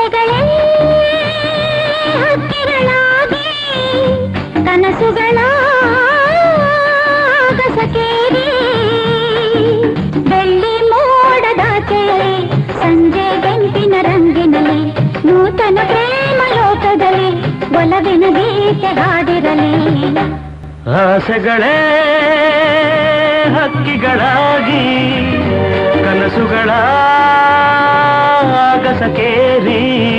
ಆಸೆಗಳೇ ಹಕ್ಕಿಗಳಾಗಿ ಕನಸುಗಳ ಗಸಕೇರಿ ಬೆಳ್ಳಿ ಮೋಡದಾಚೆಯಲ್ಲಿ ಸಂಜೆ ಬೆಂಕಿನ ರಂಗಿನಲ್ಲಿ ನೂತನ ಪ್ರೇಮ ಲೋಕದಲ್ಲಿ ಒಲವಿನ ಗೀತೆ ಹಾಡಿರಲಿ ಆಸೆಗಳೇ ಹಕ್ಕಿಗಳಾಗಿ ಕನಸುಗಳ ಆಗಸಕೇರಿ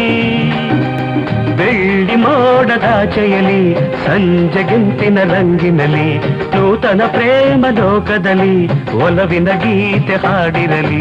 ಬೆಳ್ಳಿ ಮೋಡದಾಚೆಯಲಿ ಸಂಜೆಗಿಂತಿನ ರಂಗಿನಲ್ಲಿ ನೂತನ ಪ್ರೇಮ ಲೋಕದಲ್ಲಿ ಒಲವಿನ ಗೀತೆ ಹಾಡಿರಲಿ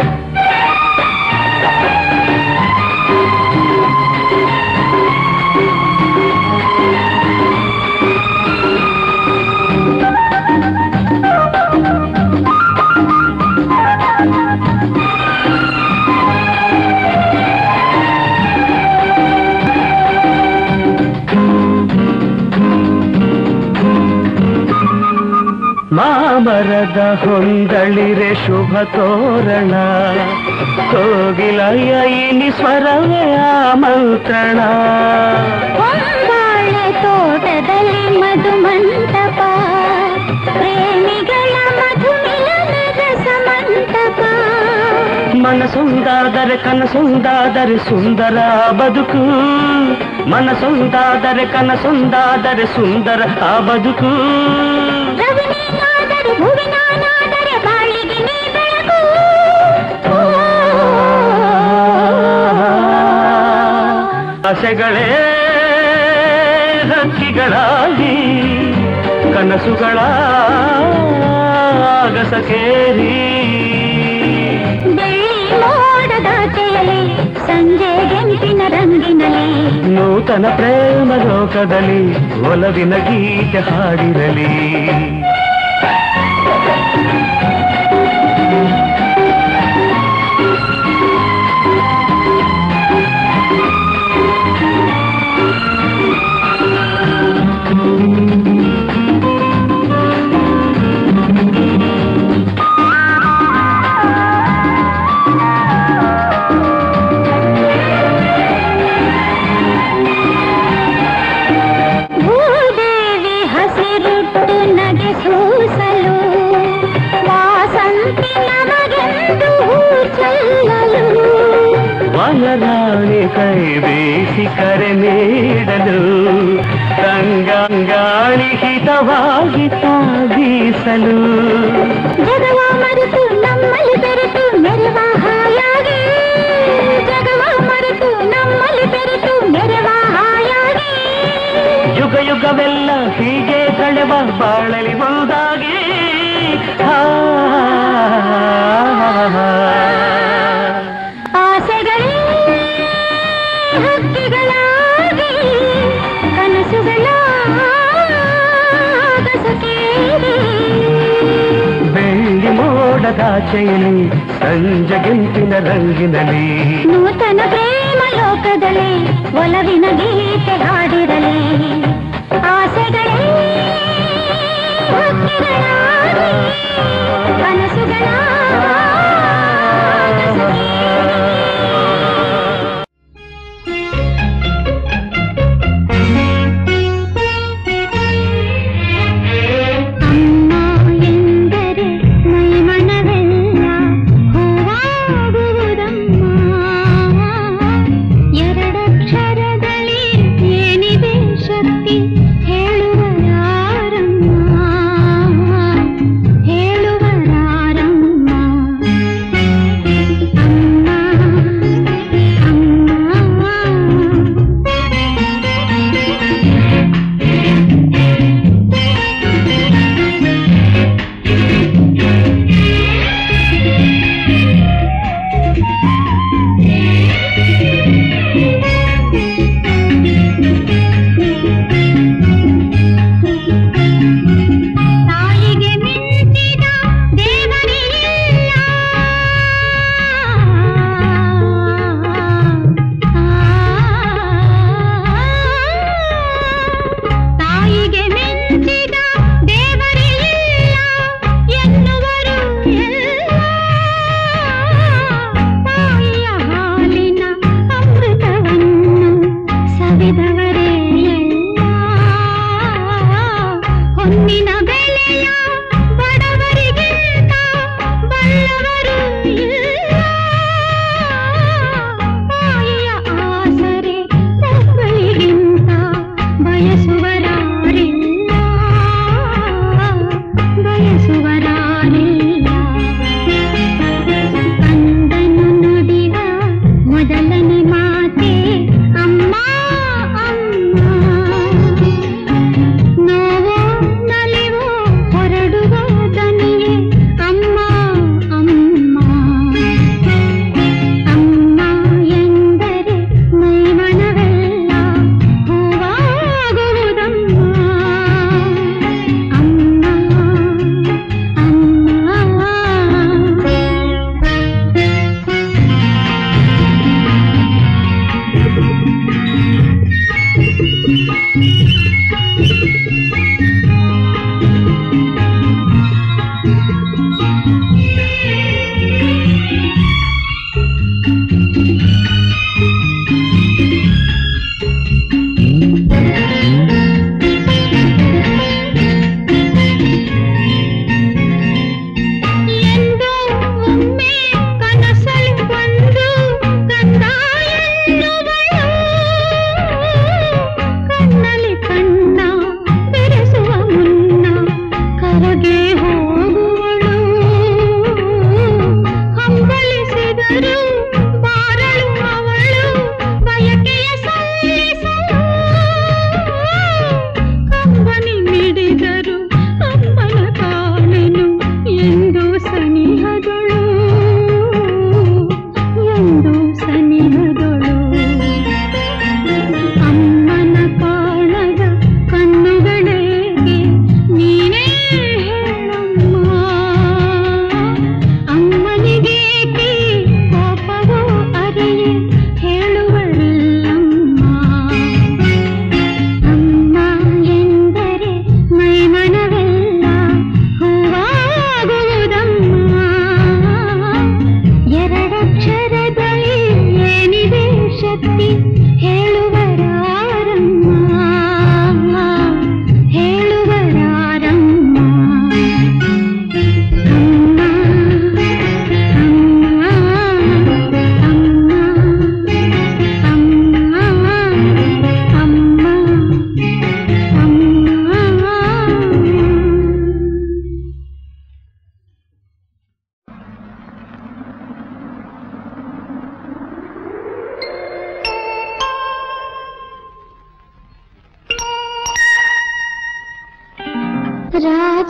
ಮಾಮರದ ಹೊಂದಳಿರೆ ಶುಭ ತೋರಣ ಕೋಗಿಲಯ ಇನಿ ಸ್ವರವೇ ಆಮಂತ್ರಣ ಹೊಂಬಾಳೆ ತೋಟದಲ್ಲಿ ಮಧು ಮಂಟಪ ಪ್ರೇಮಿಗಳ ಮಧು ಮಿಲನ ರಸ ಮಂಟಪ ಮನಸೊಂದಾದರೆ ಕನಸೊಂದಾದರೆ ಸುಂದರ ಬದುಕು ಮನಸೊಂದಾದರೆ ಕನಸೊಂದಾದರೆ ಸುಂದರ ಆ ಬದುಕು ರವಿನಾದರೆ ಭುವಿನಾದರೆ ಬಾಳಿಗೆ ನೀ ಬೆಳಕು ಆಸೆಗಳೇ ಹಕ್ಕಿಗಳಾಗಿ ಕನಸುಗಳ ಆಗಸಕೇರಿ ಬೆಳ್ಳಿ ಮೋಡದಾಚೆಯಲ್ಲಿ ಸಂಜೆ ಗೆಂಪಿನ ರಂಗಿನಲ್ಲಿ ನೂತನ ಪ್ರೇಮ ಲೋಕದಲ್ಲಿ ಒಲವಿನ ಗೀತೆ ಹಾಡಿರಲಿ ಭೂದೇವಿ ಹಸಿರುಟ್ಟು ನಗೆ ಸೂಸಲು ವಾಸಂತಿ ನಮಗೆಂದು ಹೂ ಚೆಲ್ಲಲು ವನರಾಣಿ ಕೈ ಬೀಸಿ ಕರೆ ನೀಡಲು ಗಂಗಾಂಗಾಣಿ ಹಿತವಾಗಿ ತಾಗೀಸಲು ಜಗವ ಮರೆತು ನಮ್ಮಲ್ಲಿ ಬೆರೆತು ಮೆರವ ಹಾಯಾಗಿ ಜಗವ ಮರೆತು ನಮ್ಮಲ್ಲಿ ಬೆರೆತು ಮೆರವ ಹಾಯಾಗಿ ಯುಗ ಯುಗವೆಲ್ಲ ಹೀಗೆ ಕಳೆವ ಬಾಳಲಿ ಒಂದಾಗಿ ಆ, ಆಸೆಗಳೇ ಹಕ್ಕಿಗಳಾಗಿ ಕನಸುಗಳ ಗಸಕೇರಿ ಬೆಳ್ಳಿ ಮೋಡದಾಚೆಯಲ್ಲಿ ಸಂಜೆಗಿಂತಿನ ರಂಗಿನಲ್ಲಿ ನೂತನ ಪ್ರೇಮ ಲೋಕದಲ್ಲಿ ಒಲವಿನ ಗೀತೆ ಹಾಡಿರಲಿ ಆಸೆಗಳೇ ಹಕ್ಕಿಗಳಾಗಿ ಕನಸುಗಳ ಅಮ್ಮ ಎಂದರೆ ಮೈಮನವೆಲ್ಲ ಹೂವಾಗುವುದಮ್ಮ ಎರಡಕ್ಷರದಲ್ಲಿ ಏನಿದೆ ಶಕ್ತಿ ಹೇಳುವರಾರಮ್ಮ ಹೇಳುವರಾರಮ್ಮ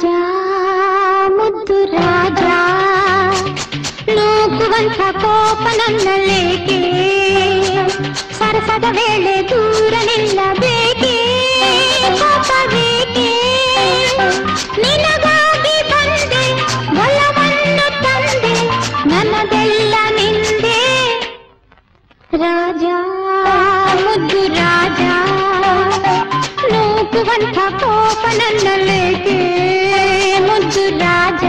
ರಾಜ ಮುದ್ದು ರಾಜ ನೂಕುವಂಥ ಕೋಪ ನನ್ನಲ್ಲೇಕೆ ಸರಸದ ವೇಳೆ ದೂರ ನಿಲ್ಲಬೇಕೆ ಕೋಪ ಬೇಕೆ ನಿನಗಾಗಿ ಬಂದೆ ಒಲವನ್ನು ತಂದೆ ನನ್ನದೆಲ್ಲ ನಿಂದೆ ರಾಜ ಮುದ್ದು ರಾಜ ನೂಕುವಂಥ ಕೋಪ ನನ್ನಲ್ಲೇಕೆ ಮುದ್ದು ರಾಜ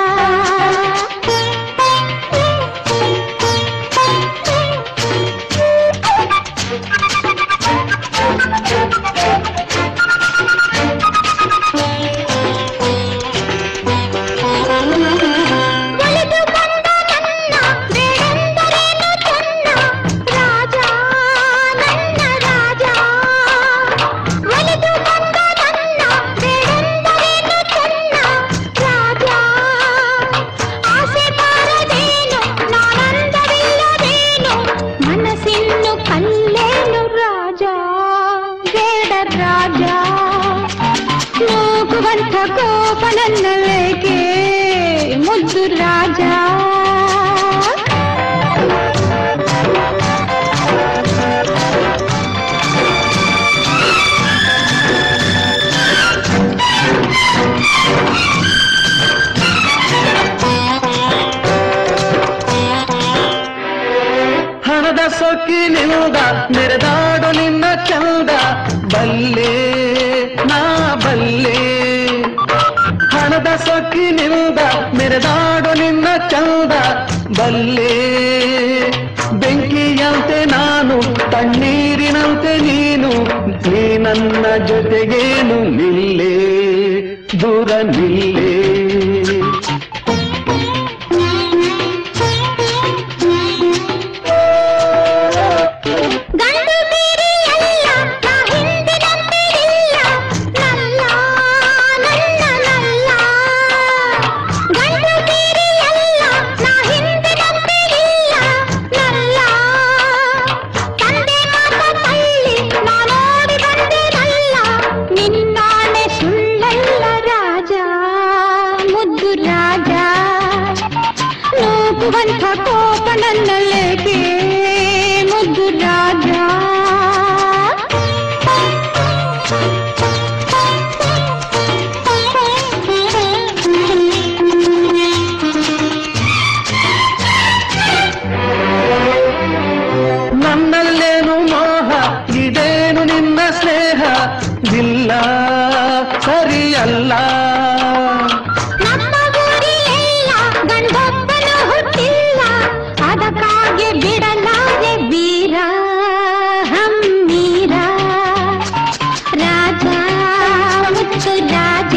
ಒಲಿದು ಬಂದ ನನ್ನ ಬೇರೆಂದರೇನು ಚೆನ್ನ ರಾಜ ನನ್ನ ರಾಜ ಒಲಿದು ಬಂದ ನನ್ನ ಬೇರೆಂದರೇನು ಚೆನ್ನ ರಾಜ ಆಸೆ ಬಾರದೇನು ನಾನಂದವಿಲ್ಲದೇನು ಮನಸ್ಸಿನ್ನು ಕಲ್ಲೇನು ರಾಜ ಬೇಡ ರಾಜ ನೂಕುವಂಥ ಕೋಪ ನನ್ನಲ್ಲೇಕೆ ಮುದ್ದು ರಾಜ ಹಣದ ಸೊಕ್ಕಿನಿಂದ ಮೆರೆದಾಡು ನಿನ್ನ ಚಂದ ಬಲ್ಲೆ ನಾ ಬಲ್ಲೆ ಹಣದ ಸೊಕ್ಕಿನಿಂದ ಮೆರೆದಾಡು ನಿನ್ನ ಚಂದ ಬಲ್ಲೆ ಬೆಂಕಿಯಂತೆ ನಾನು ತಣ್ಣೀರಿನಂತೆ ನೀನು ನೀ ನನ್ನ ಜೊತೆಗೇನು ನಿಲ್ಲೇ ದೂರ ನಿಲ್ಲೇ ಗಂಡು ಮೀರಿಯಲ್ಲ ನಾ ಹಿಂದಿನಂತಿಲ್ಲ ನಲ್ಲ ನನ್ನ ನಲ್ಲ ಗಂಡು ಮೀರಿಯಲ್ಲ ನಾ ಹಿಂದಿನಂತಿಲ್ಲ ನಲ್ಲ ತಂದೆ ಮಾತ ತಳ್ಳಿ ನಾ ನೋಡಿ ಬಂದೆನಲ್ಲ ನಿನ್ನಾಣೆ ಸುಳ್ಳಲ್ಲ ರಾಜ ಮುದ್ದು ರಾಜ ನೂಕುವಂಥ ಕೋಪ ನನ್ನಲ್ಲೇಕೆ ಮುದ್ದು ರಾಜ ನನ್ನಲ್ಲೇನು ಮೋಹ ಇದೇನು ನಿನ್ನ ಸ್ನೇಹ ಇಲ್ಲ ಸರಿಯಲ್ಲ ನಮ್ಮ ಊರಿಲೆಲ್ಲ ಗಂಡೊಬ್ಬನು ಹುಟ್ಟಿಲ್ಲ ಅದಕ್ಕಾಗಿ ಬಿಡಲಾರೆ ವೀರ ಹಮ್ಮೀರ ರಾಜ ಮುತ್ತು ರಾಜ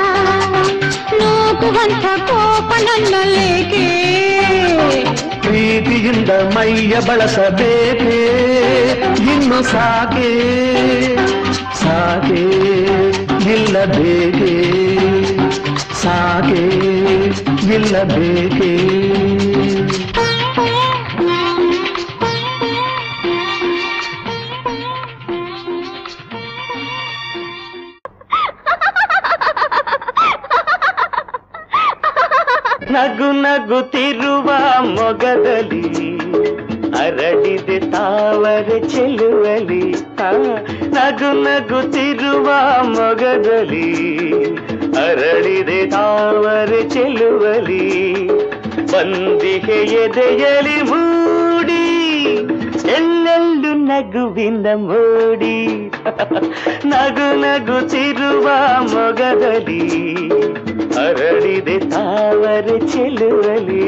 ನೂಕುವಂಥ ಕೋಪ ನನ್ನಲ್ಲೇಕೆ ಪ್ರೀತಿಯಿಂದ ಮೈಯ ಬಳಸಬೇಕೆ ಇನ್ನು ಸಾಕೆ ಸಾಕೆ ಇಲ್ಲ ಬೇಕೆ ಸಾಕೆ ಇಲ್ಲ ಬೇಕೆ ನಗು ನಗುತ್ತಿರುವ ಮೊಗದಲ್ಲಿ ಅರಳಿದೆ ತಾವರೆ ಚೆಲುವಲಿ ಆ, ನಗು ನಗುತ್ತಿರುವ ಮೊಗದಲ್ಲಿ ಅರಳಿದೆ ತಾವರೆ ಚೆಲುವಲಿ ಬಂದಿಗೆ ಎದೆಯಲಿ ಮೂಡಿ ಎಲ್ಲೆಲ್ಲು ನಗುವಿನ ಮೂಡಿ ನಗು ನಗುತ್ತಿರುವ ಮೊಗದಲ್ಲಿ ಅರಳಿದೆ ತಾವರೆ ಚೆಲುವಲಿ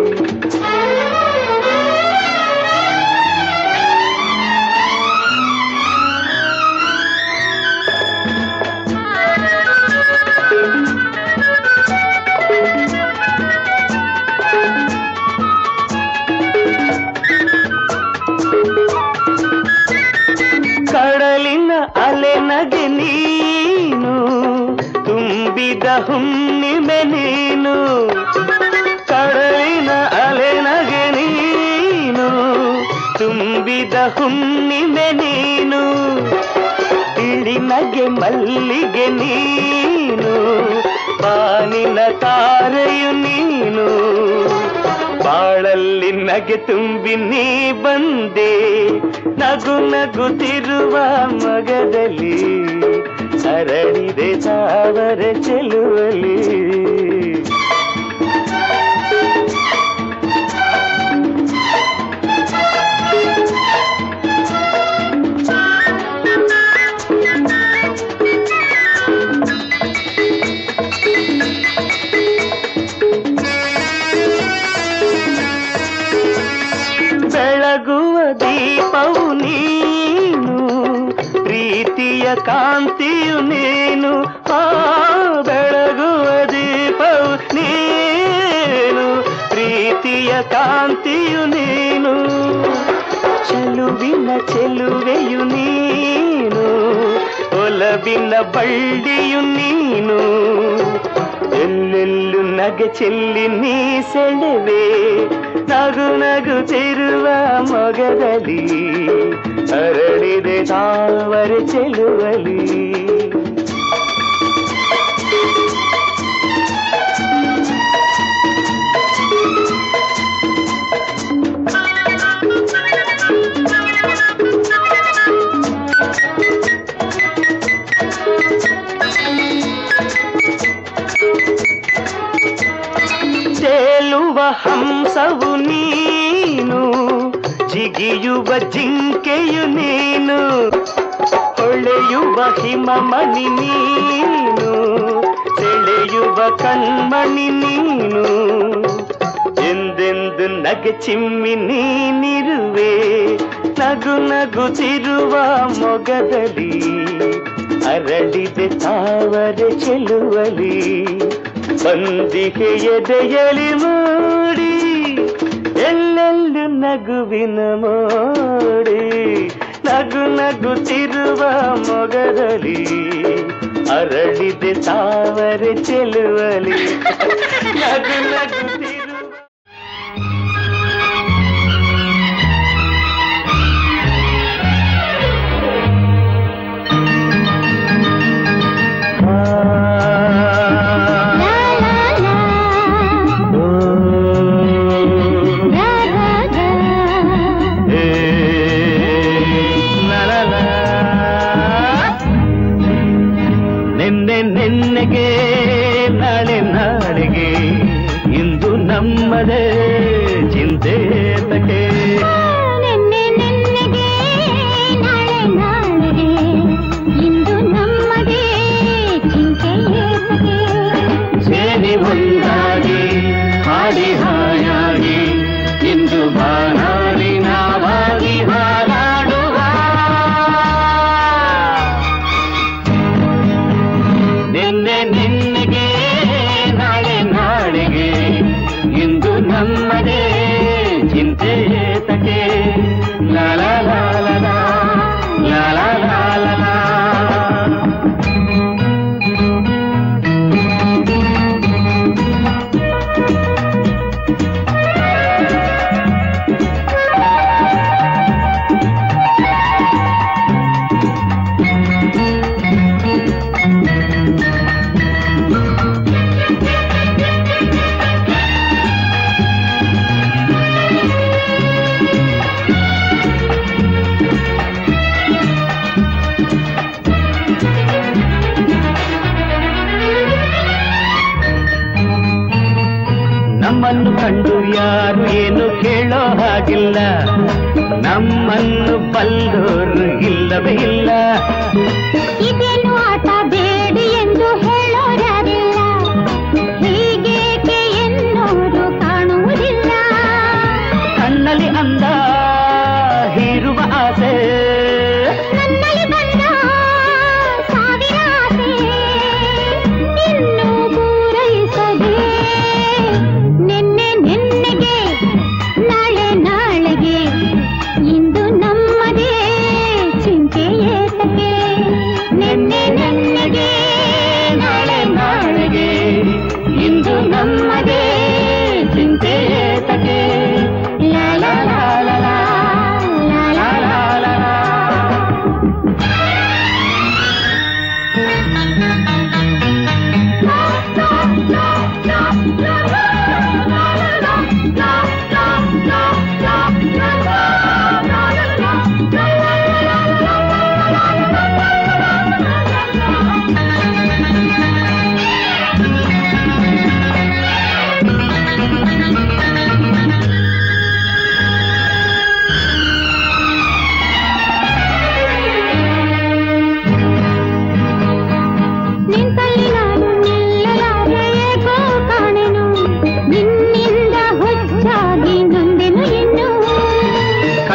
ಕಡಲಿನ ಅಲೆ ನಗೆ ನೀನು ತುಂಬಿದ ಹುಣ್ಣಿಮೆ ನೀನು ಕಡಲಿನ ಅಲೆ ನಗೆ ನೀನು ತುಂಬಿದ ಹುಣ್ಣಿಮೆ ನೀನು ಇಳಿನಗೆ ಮಲ್ಲಿಗೆ ನೀನು ಬಾನಿನ ತಾರೆಯು ನೀನು ಬಾಳಲ್ಲಿ ನಗೆ ತುಂಬಿ ನೀ ಬಂದೆ ನಗು ನಗುತ್ತಿರುವ ಮಗದಲ್ಲಿ ಹರಡಿದೆ ಸಾವಿರ ಚೆಲುವಲಿ ಬೆಳಗುವ ದೀಪವು ನೀನು ಪ್ರೀತಿಯ ಕಾಂತಿಯು ನೀನು ಆ ಬೆಳಗುವ ದೀಪವು ನೀನು ಪ್ರೀತಿಯ ಕಾಂತಿಯು ನೀನು ಚೆಲುವಿನ ಚೆಲುವೆಯು ನೀನು ಒಲವಿನ ಬಳ್ಳಿಯು ನೀನು ಎಲ್ಲೆಲ್ಲು ನಗೆ ಚೆಲ್ಲಿ ನೀ ಸೆಳೆವೆ ನಗು ನಗುತ್ತಿರುವ ಮೊಗದಲ್ಲಿ ಹರಡಿದೆ ತಾವರ ಚೆಲುವಲಿ ತೇಲುವ ಹಂಸವು ನೀನು ಜಿಗಿಯುವ ಜಿಂಕೆಯು ನೀನು ಹೊಳೆಯುವ ಹಿಮಮಣಿ ನೀನು ಸೆಳೆಯುವ ಕಣ್ಮಣಿ ನೀನು ಎಂದೆಂದು ನಗೆ ಚಿಮ್ಮಿ ನೀನಿರುವೆ ನಗು ನಗುತ್ತಿರುವ ಮೊಗದಲ್ಲಿ ಅರಳಿದೆ ತಾವರ ಚೆಲುವಲಿ ಬಂದಿಗೆ ಎದೆಯಲಿ ಮೂಡಿ ಎಲ್ಲೆಲ್ಲೂ ನಗುವಿನ ಮೋಡಿ ನಗು ನಗುತ್ತಿರುವ ಮೊಗದಲ್ಲಿ ಅರಳಿದೆ ತಾವರ ಚೆಲುವಲಿ ನಗು ನಗುತ್ತಿರುವ ಲಾ ಲಾ ಲಾ ಲಾ ಲಾ ಲಾ ನಿನ್ನೆ ನಿನ್ನೆಗೆ ನಾಳೆ ನಾಳೆಗೆ ಇಂದು ನಮ್ಮದೇ ಚಿಂತೆ ತಕೆ ನಿನ್ನೆ ನಿನ್ನೆಗೆ ನಾಳೆ ನಾಳೆಗೆ ಇಂದು ನಮ್ಮದೇ ಚಿಂತೆ ಏತಕ್ಕೆ? ಸೇರಿ ಒಂದಾಗಿ ಹಾಡಿ ಹಾಯಾಗಿ ಇಂದು ಬಾನಾಡಿ ನಾವಾಗಿ ಹಾರಾಡುವ ನಿನ್ನೆ ನಿನ್ನೆಗೆ ನಾಳೆ ನಾಳೆಗೆ ಇಂದು ನಮ್ಮದೇ ಚಿಂತೆ ತಕೆ ಲಾ ಲಾ ಲಾ ಲಾ ಲಾ, ಲಾ ಲಾ ಲಾ ಲಾ ಲಾ. ನಮ್ಮನ್ನು ಕಂಡು ಯಾರು ಏನು ಕೇಳೋ ಹಾಗಿಲ್ಲ ನಮ್ಮನ್ನು ಬಲ್ಲೋರು ಇಲ್ಲವೇ ಇಲ್ಲ ಇದೇನು ಆಟ ಬೇಡಿ ಎಂದು ಹೇಳೋರಾರಿಲ್ಲ ಹೀಗೇಕೆ ಎನ್ನೋರು ಕಾಣುವುದಿಲ್ಲ ಕಣ್ಣಲ್ಲಿ ಅಂದ ಹೀರುವ ಆಸೆ ನನ್ನಲ್ಲಿ ಬಂದ ಸಾವಿರ ಆಸೆ ಇನ್ನೂ ಪೂರೈಸದೆ ನಿನ್ನೆ ನಿನ್ನೆಗೆ ನಾಳೆ ನಾಳೆಗೆ ಇಂದು ನಮ್ಮದೇ ಚಿಂತೆ ಏತಕ್ಕೆ ನಿನ್ನೆ ನಿನ್ನೆಗೆ ನಾಳೆ ನಾಳೆಗೆ ಇಂದು ನಮ್ಮದೇ ಚಿಂತೆ ತಕೆ ಲಾ ಲಾ ಲಾ ಲಾ ಲಾ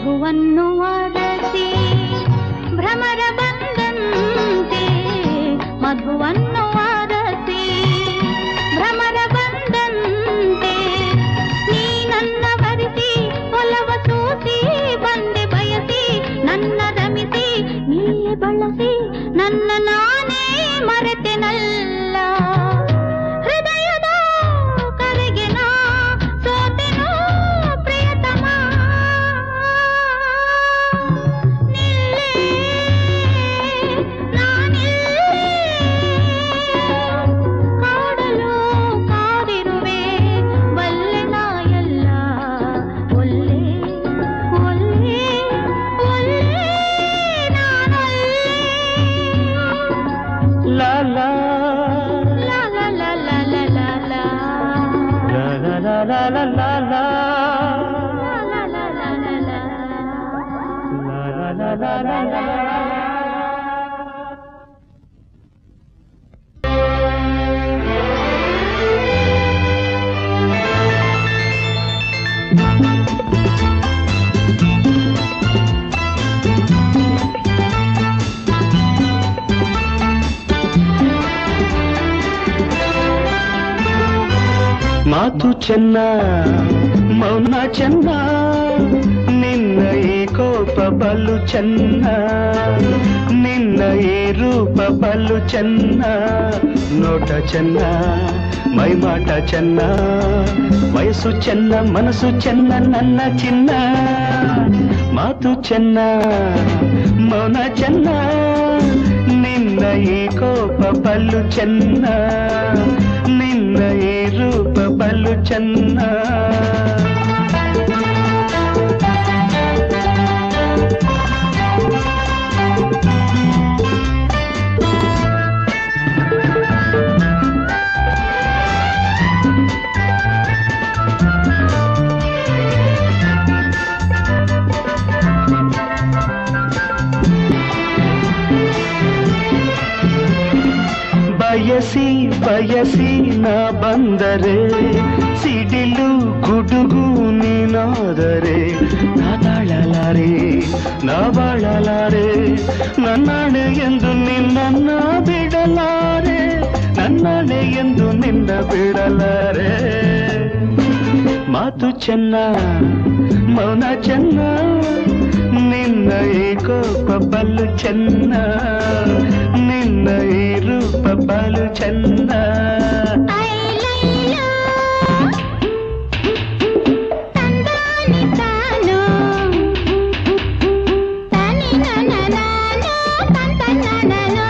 ಮಧುವನ್ನು ಅರಸಿ ಭ್ರಮರ ಬಂದಂತೆ ಮಧುವನ್ನು ಅರಸಿ ಭ್ರಮರ ಬಂದಂತೆ ನೀ ನನ್ನ ವರಿಸಿ ಒಲವ ಸೂಸಿ ಬಂದೆ ಬಯಸಿ ನನ್ನ ರಮಿಸಿ ನೀಯೇ ಬಳಸಿ ನನ್ನ ನಾನೇ ಮರೆತೆನಲ್ಲ ಹೃದಯದ ಕರೆಗೆ ನಾ ಸೋತೆನೋ ಪ್ರಿಯತಮ ನಿಲ್ಲೇ ನಾನಿಲ್ಲೇ ಕಾಡಲು ಕಾದಿರುವೆ ಬಲ್ಲೆ ನಾ ಎಲ್ಲ ಒಲ್ಲೆ ಒಲ್ಲೆ ಒಲ್ಲೆ ನಾನಲ್ಲೇ ಲಾ ಲಾ ಲಾ ಲಾ ಲಾ ಲಾ ಲಾ ಲಾ ಲಾ. ಲಾ ಲಾ ಲಾ ಲಾ ಲಾ ಲಾ ಲಾ. ಲಾ ಲಾ ಲಾ ಲಾ ಲಾ ಲಾ. ಲಾ ಲಾ ಲಾ ಲಾ ಲಾ ಲಾ. ಮಾತು ಚೆನ್ನ ಮೌನ ಚೆನ್ನ ನಿನ್ನ ಈ ಕೋಪ ಬಲು ಚೆನ್ನ ನಿನ್ನ ಈ ರೂಪ ಬಲು ಚೆನ್ನ ನೋಟ ಚೆನ್ನ ಮೈಮಾಟ ಚೆನ್ನ ವಯಸ್ಸು ಚೆನ್ನ ಮನಸ್ಸು ಚೆನ್ನ ನನ್ನ ಚಿನ್ನ ಮಾತು ಚೆನ್ನ ಮೌನ ಚೆನ್ನ ನಿನ್ನ ಈ ಕೋಪ ಬಲು ಚೆನ್ನ ನಿನ್ನ ಈ ರೂಪ ಬಲು ಚೆನ್ನ ಬಯಸಿ ಬಯಸಿ ನಾ ಬಂದರೆ ಸಿಡಿಲು ಗುಡುಗು ನೀನಾದರೆ ನಾ ತಾಳಲಾರೆ ನಾ ಬಾಳಲಾರೆ ನನ್ನಾಣೆ ಎಂದು ನಿನ್ನ ಬಿಡಲಾರೆ ನನ್ನಾಣೆ ಎಂದು ನಿನ್ನ ಬಿಡಲಾರೆ ಮಾತು ಚೆನ್ನ ಮೌನ ಚೆನ್ನ ನಿನ್ನ ಈ ಕೋಪ ಬಲು ಚೆನ್ನ ನಿನ್ನ ಈ ರೂಪ ಬಲು ಚೆನ್ನ ಐಲೈಲೋ ತಂದಾನಿ ತಾನು ತನಿ ನನನಾನು ತಂತನನನು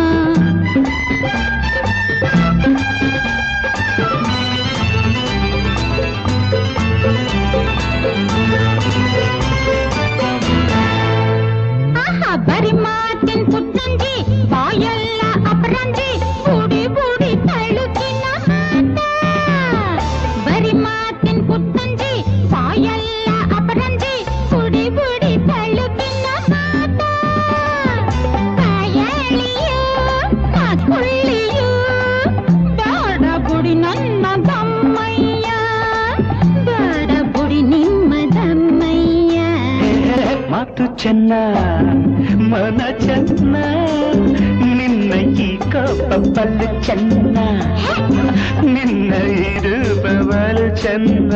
ಆಹಾ ಬರಿ ಮಾತಿನ ಪುಟ್ಟಂಜಿ ಬಾಯೆಲ್ಲ ಅಪರಂಜಿ ಬುಡಿ ಬುಡಿ ತಳುಕಿನ ಮಾತ ಬರಿ ಮಾತಿನ ಪುಟ್ಟಂಜಿ ಬಾಯೆಲ್ಲ ಅಪರಂಜಿ ಬುಡಿ ಬುಡಿ ತಳುಕಿನ ಮಾತ ಬಾಯಳಿಯೋ ಮಾಕುಳ್ಳಿಯೋ ಬೇಡ ಬುಡಿ ನನ್ನ ದಮ್ಮಯ್ಯ ಬೇಡ ಬುಡಿ ನಿಮ್ಮ ದಮ್ಮಯ್ಯ ಮಾತು ಚೆನ್ನ ಮನ ಚೆನ್ನ ನಿನ್ನ ಈ ಕೋಪ ಬಲು ಚೆನ್ನ ನಿನ್ನ ಈ ರೂಪ ಬಲು ಚೆನ್ನ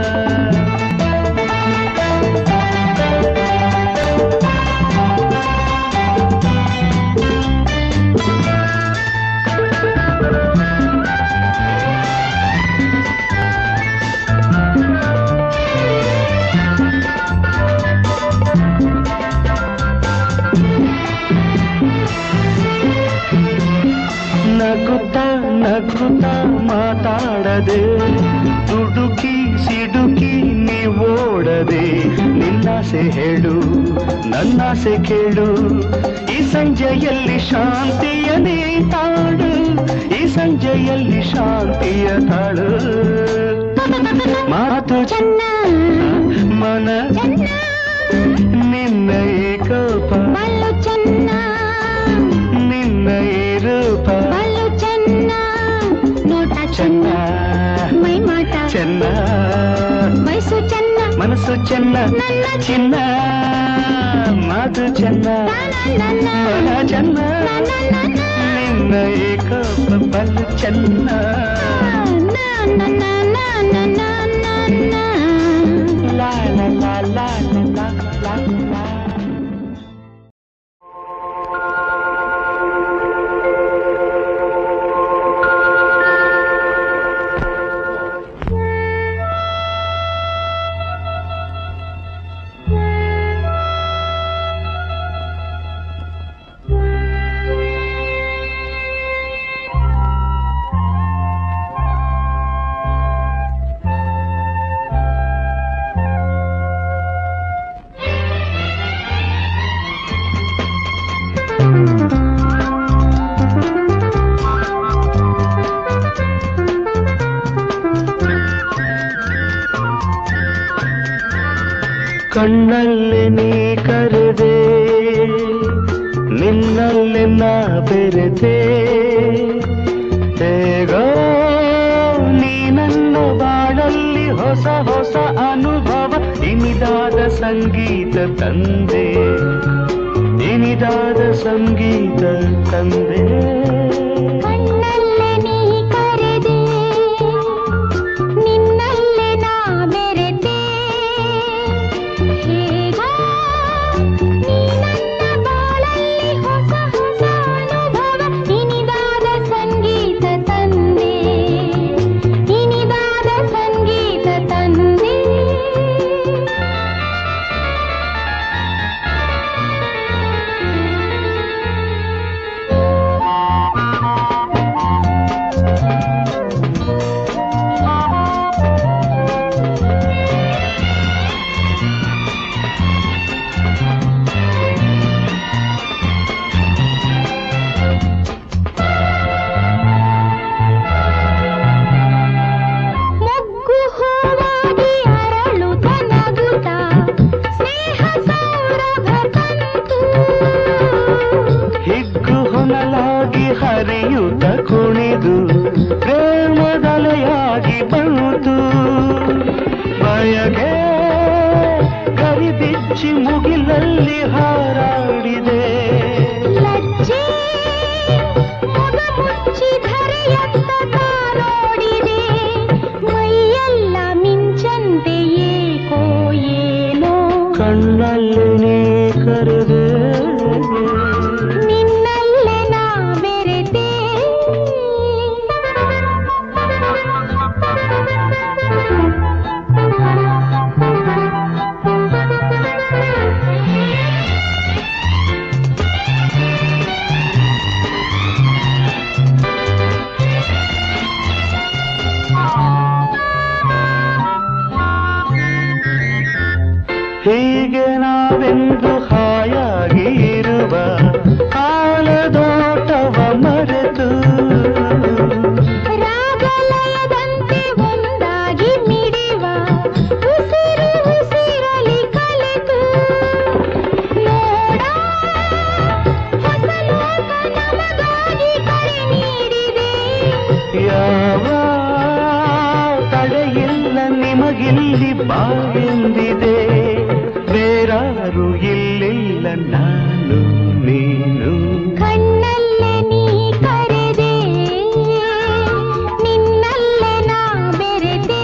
ನಗುತ್ತ ನಗುತ್ತ ಮಾತಾಡದೆ ದುಡುಕಿ ಸಿಡುಕಿ ನೀವೋಡದೆ ನಿನ್ನಾಸೆ ಹೇಳು ನನ್ನಾಸೆ ಕೇಳು ಈ ಸಂಜೆಯಲ್ಲಿ ಶಾಂತಿಯ ನೀ ತಾಡು ಈ ಸಂಜೆಯಲ್ಲಿ ಶಾಂತಿಯ ತಾಳು ಮಾತು ಚೆನ್ನ ಮನ ಚೆನ್ನ ನಿನ್ನ ಈ ಕೋಪ ಬಲ್ಲು ಚೆನ್ನ ನಿನ್ನ ಈ ರೂಪ ಬಲ್ಲು ಚೆನ್ನ ನೋಟ ಚೆನ್ನ ಚೆನ್ನ ಮೈ ಮಾಟ ಚೆನ್ನ ವಯಸ್ಸು ಚೆನ್ನ ಮನಸ್ಸು ಮನಸ್ಸು ಚೆನ್ನ ಚಿನ್ನ ಮಾತು ಚೆನ್ನ ಹೊಲ ಚೆನ್ನ ನಿನ್ನ ಏಕೋಪ ಬಲು ಚೆನ್ನ ಲಾ ಲಾ ಲಾ ಲಾ ಲಾ ಲಾ ಲಾ ಕಣ್ಣಲ್ಲಿ ನೀ ಕರೆದೆ ನಿನ್ನಲ್ಲಿ ನಾ ಬೆರೆತೆ ಹೇಗೋ ನೀ ನನ್ನ ಬಾಳಲ್ಲಿ ಹೊಸ ಹೊಸ ಅನುಭವ ಇನಿದಾದ ಸಂಗೀತ ತಂದೆ ಇನಿದಾದ ಸಂಗೀತ ತಂದೆ ಕಣ್ಣಲ್ಲೇ ನೀ ಕರೆದೆ ನಿನ್ನಲ್ಲೇ ನಾ ಬೆರೆತೆ ಹೇಗೋ ನೀ ನನ್ನ ಬಾಳಲ್ಲಿ ಹೊಸ ಹೊಸ ಅನುಭವ ಇನಿದಾದ ಸಂಗೀತ ತಂದೆ ಇನಿದಾದ ಸಂಗೀತ ತಂದೆ ಮೊಗ್ಗು ಹೂವಾಗಿ ಅರಳುತ್ತ ನಗುತ್ತ ಸ್ನೇಹ ಸೌರಭ ತಂತು ಹಿಗ್ಗು ಹೊನಲಾಗಿ ಹರಿಯುತ್ತ ಕುಣಿದು ಪ್ರೇಮದಲೆಯಾಗಿ ಬಂತು ಬಯಗೆ ಕರಿಬಿಚ್ಚಿ ಮುಗಿಲಲ್ಲಿ ಹಾರಾಡಿದೆ ಲಜ್ಜೆ ಮೊಗ ಮುಚ್ಚಿ ಧರೆಯತ್ತ ನೋಡಿದೆ ಮೈಯೆಲ್ಲ ಮಿಂಚಂತೆ ಏಕೋ ಏನೋ ಕಣ್ಣಲ್ಲಿ ನೀ ಕರೆದೆ ನಿನ್ನಲ್ಲೇ ನಾ ಬೆರೆತೆ ಹೀಗೆ ನಾವೆಂದು ಹಾಯಾಗಿ ಇರುವ ಕಾಲದೋಟವ ಮರೆತು ರಾಗಲಯದಂತೆ ಒಂದಾಗಿ ಮಿಡಿವ ಉಸಿರು ಉಸಿರಲಿ ಕಲೆತು ನೋಡ ಹೊಸ ಲೋಕ ನಮಗಾಗಿ ಕರೆ ನೀಡಿದೆ ಯಾವ ತಡೆಯಿಲ್ಲ ನಿಮಗಿಲ್ಲಿ ಬಾಳೆಂದಿದೆ ಬೇರಾರು ಇಲ್ಲಿಲ್ಲ ನಾನು ನೀನು ಕಣ್ಣಲ್ಲೇ ನೀ ಕರೆದೆ ನಿನ್ನಲ್ಲೇ ನಾ ಬೆರೆತೆ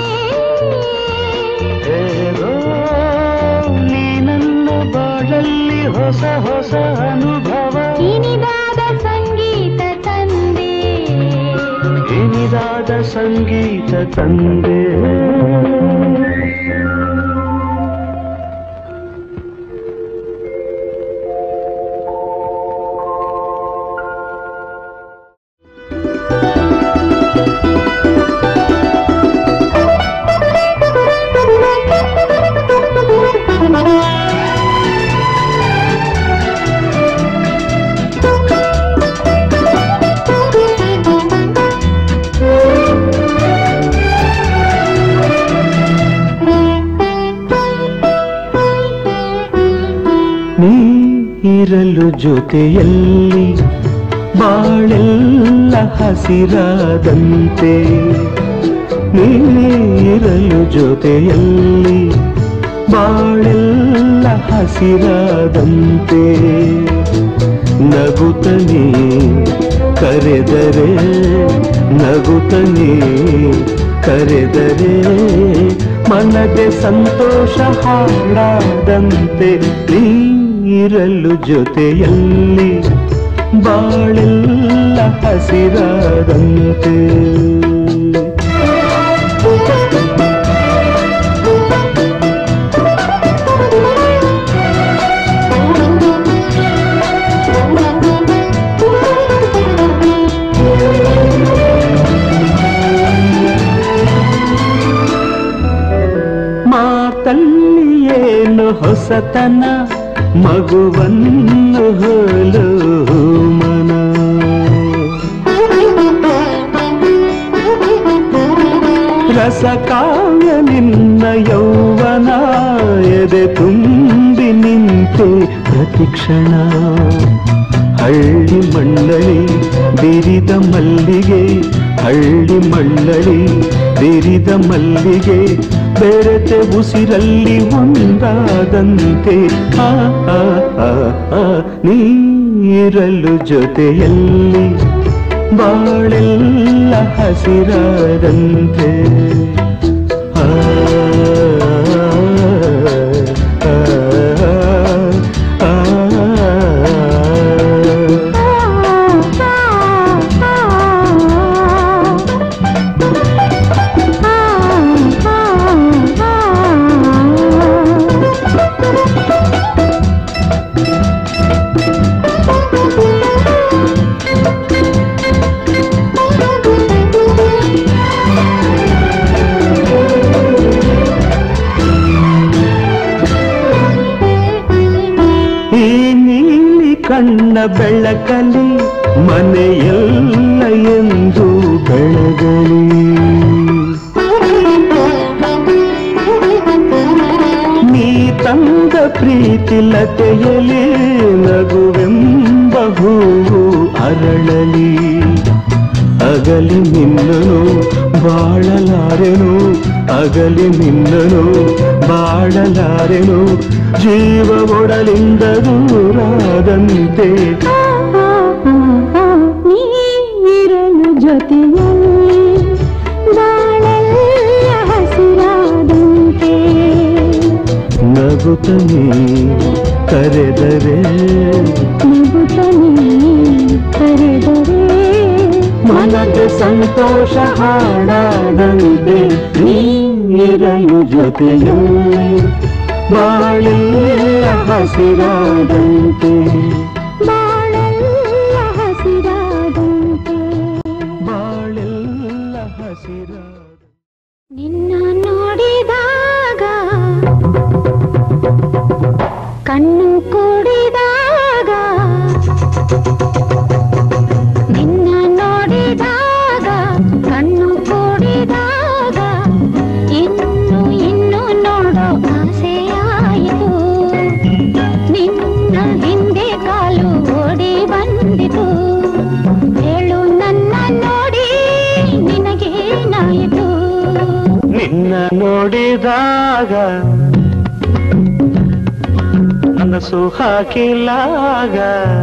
ಹೇಗೋ ನೀ ನನ್ನ ಬಾಳಲ್ಲಿ ಹೊಸ ಹೊಸ ಅನುಭವ ಇನಿದಾದ ಸಂಗೀತ ತಂದೆ ಇನಿದಾದ ಸಂಗೀತ ತಂದೆ ನೀ ಇರಲು ಜೊತೆಯಲ್ಲಿ ಬಾಳೆಲ್ಲ ಹಸಿರಾದಂತೆ ನೀರಲು ಜೊತೆಯಲ್ಲಿ ಬಾಳೆಲ್ಲ ಹಸಿರಾದಂತೆ ನಗುತ್ತನೆ ಕರೆದರೆ ನಗುತ್ತನೆ ಕರೆದರೆ ಮನದೆ ಸಂತೋಷ ಹಾಡಾದಂತೆ ನೀರಲು ಜೊತೆಯಲ್ಲಿ ಬಾಳೆಲ್ಲ ಹಸಿರಾದಂತೆ ಮಾತಲ್ಲಿ ಏನು ಹೊಸತನ ಮಗುವನ್ನು ಹೋಲು ಮನ ರಸಕಾವ್ಯ ನಿನ್ನ ಯೌವನ ಎದೆ ತುಂಬಿ ನಿಂತೆ ಪ್ರತಿಕ್ಷಣ ಹಳ್ಳಿ ಮಂಡಳಿ ಬಿರಿದ ಮಲ್ಲಿಗೆ ಹಳ್ಳಿ ಮಂಡಳಿ ಬಿರಿದ ಮಲ್ಲಿಗೆ ಬೆರೆತೆ ಉಸಿರಲ್ಲಿ ಒಂದಾದಂತೆ ಆ ಆ, ಆ, ಆ, ನೀರಲು ಜೊತೆಯಲ್ಲಿ ಬಾಳೆಲ್ಲ ಹಸಿರಾದಂತೆ ಆ, ಆ, ಆ, ಆ. ಈ ನೀಲಿ ಕಣ್ಣ ಬೆಳಕಲಿ ಮನೆಯಲ್ಲ ಎಂದು ಬೆಳಗಲಿ ನೀ ತಂದ ಪ್ರೀತಿಲತೆಯಲಿ ನಗುವೆಂಬ ಹೂವು ಅರಳಲಿ ಅಗಲಿ ನಿನ್ನನು ಬಾಳಲಾರೆನು ಅಗಲಿ ನಿನ್ನನು ಬಾಳಲಾರೆನು ಜೀವ ಒಡಲಿಂದ ದೂರಾದಂತೆ ನೀರಲು ಜೊತೆಯಲ್ಲಿ ಬಾಳೆಲ್ಲ ಹಸಿರಾದಂತೆ ನಗುತ್ತನೆ ಕರೆದರೆ ನಗುತ್ತನೆ ಕರೆದರೆ ಮನದ ಸಂತೋಷ ಹಾಡಾದಂತೆ ನೀರಲು ಜೊತೆಯಲ್ಲಿ ಬಾಳೆಲ್ಲ ಹಸಿರಾದಂತೆ ಬಾಳೆಲ್ಲ ಹಸಿರಾದಂತೆ ಬಾಳೆಲ್ಲ ಹಸಿರಾದ ನಿನ್ನ ನೋಡಿದಾಗ ಕಣ್ಣು ಕೂಡಿದಾಗ ನಿನ್ನ ನೋಡಿದಾಗ ಕಣ್ಣು ಕೂಡಿದಾಗ ಇನ್ನು ಇನ್ನು ನೋಡೋ ಆಸೆಯಾಯಿತು ನಿನ್ನ ಹಿಂದೆ ಕಾಲು ಓಡಿ ಬಂದಿತು ಹೇಳು ನನ್ನ ನೋಡಿ ನಿನಗೇನಾಯಿತು ನಿನ್ನ ನೋಡಿದಾಗ ಮನಸ್ಸು ಹಾಕಿಲಾಗ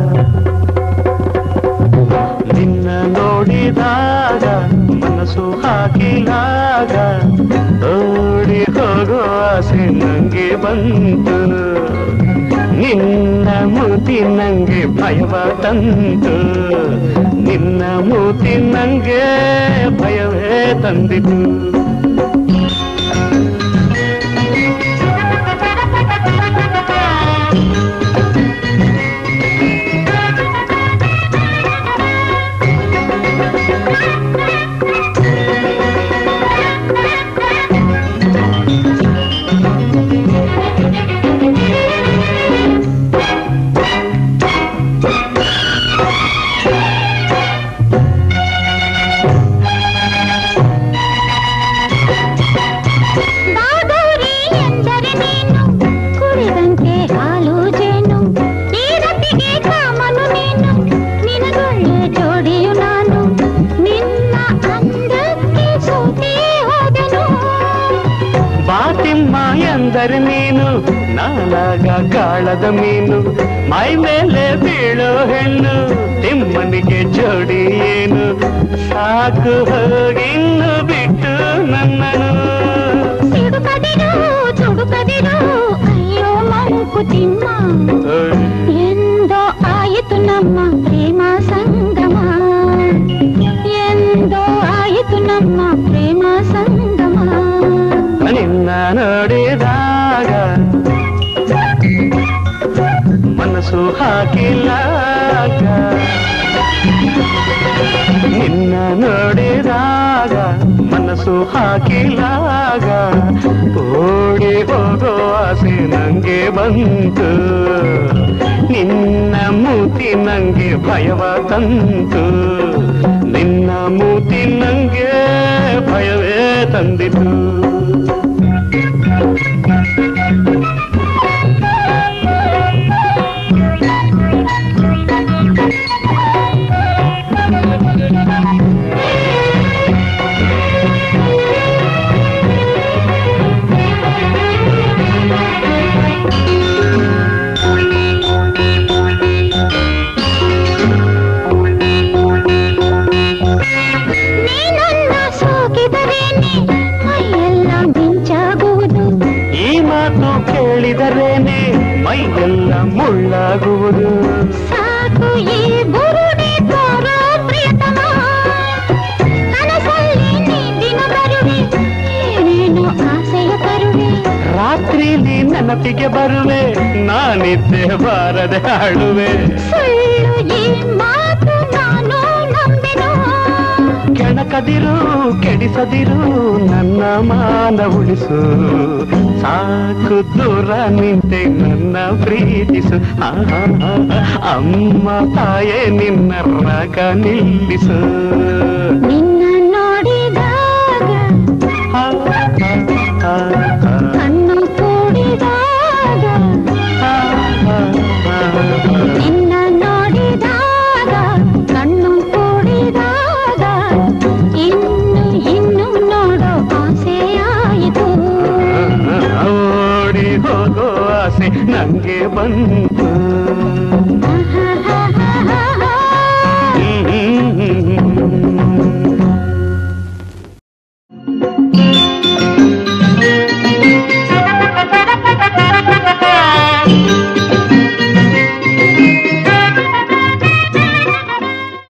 ನಿನ್ನ ನೋಡಿದಾಗ ಮನಸ್ಸು ಹಾಕಿಲಾಗ ಓಡಿ ಹೋಗೋ ಆಸೆ ನಂಗೆ ಬಂತು ನಿನ್ನ ಮೂತಿ ನಂಗೆ ಭಯವ ತಂತು ನಿನ್ನ ಮೂತಿ ನಂಗೆ ಭಯವೇ ತಂದಿತು ಬಾದೂರಿ ಎಂದರೆ ನೀನು ಕುಡಿದಂತೆ ಹಾಲು ಜೇನು ಈ ರತಿಗೆ ಕಾಮನು ನೀನು ನಿನಗೊಳ್ಳೆ ಜೋಡಿಯು ನಾನು ನಿನ್ನ ಅಂದಕ್ಕೆ ಸೋತೆ ಹೋದೆನು ಬಾತಿಮ್ಮ ಎಂದ ಬಂದರೆ ನೀನು ನಾನಾಗ ಗಾಳದ ಮೀನು ಮೈ ಮೇಲೆ ಬೀಳೋ ಹೆಣ್ಣು ತಿಮ್ಮನಿಗೆ ಜೋಡಿ ಏನು ಸಾಕು ಹೋಗಿನ್ನು ಬಿಟ್ಟು ನನ್ನನು ಸಿಡುಕದಿರು ಚುಡುಕದಿರು ಅಯ್ಯೋ ಮಂಕುತಿಮ್ಮ ಓಯ್. ಎಂದೋ ಆಯಿತು ನಮ್ಮ ಪ್ರೇಮ ಸಂಗಮ ಎಂದೋ ಆಯಿತು ನಮ್ಮ ಪ್ರೇಮ ಸಂಗಮ ನಿನ್ನ ನೋಡಿದಾಗ ಮನಸ್ಸು ಹಾಕಿಲಾಗ ನಿನ್ನ ನೋಡಿದಾಗ ಮನಸ್ಸು ಹಾಕಿಲಾಗ ಓಡಿ ಹೋಗೋ ಆಸೆ ನಂಗೆ ಬಂತು ನಿನ್ನ ಮೂತಿ ನಂಗೆ ಭಯವ ತಂತು ನಿನ್ನ ಮೂತಿ ನಂಗೆ ಭಯವೇ ತಂದಿತು ನೀನನ್ನ ಸೋಕಿದರೇನೆ ಮೈಯೆಲ್ಲ ಮಿಂಚಾಗುವುದು ಈ ಮಾತು ಕೇಳಿದರೇನೆ ಮೈಯೆಲ್ಲ ಮುಳ್ಳಾಗುವುದು ಸಾಕು ಈ ಬುರುಡೆ ತೋರೋ ಪ್ರಿಯತಮ ಕನಸಲ್ಲಿ ನೀ ದಿನ ಬರುವೆ ಏನೇನೋ ಆಸೆಯ ತರುವೆ ರಾತ್ರಿಲಿ ನೆನಪಿಗೆ ಬರುವೆ ನಾನಿದ್ದೆ ಬಾರದೆ ಹಾಡುವೆ ಸುಳ್ಳು ಈ ಮಾತು ನಾನು ನಂಬೆನು ಕೆಣಕದಿರು ಕೆಡಿಸದಿರು ನನ್ನ ಮಾನ ಉಳಿಸು ಸಾಕು ದೂರ ನಿಂತೆ ನನ್ನ ಪ್ರೀತಿಸು ಆಹಾ, ಅಮ್ಮ ತಾಯೇ ನಿನ್ನ ರಾಗ ನಿಲ್ಲಿಸು ನಿನ್ನ ನೋಡಿದಾಗ ಆ, ಆ, ಆ, ಕಣ್ಣು ಕೂಡಿದಾಗ ಆ, ಆ, ಆ, ಆ. ನಿನ್ನ ನೋಡಿದಾಗ ಕಣ್ಣು ಕೂಡಿದಾಗ ಇನ್ನು ಇನ್ನು ನೋಡೋ ಆಸೆಯಾಯಿತು ಓಡಿ ಹೋಗೋ ಆಸೆ ನಂಗೆ ಬಂತು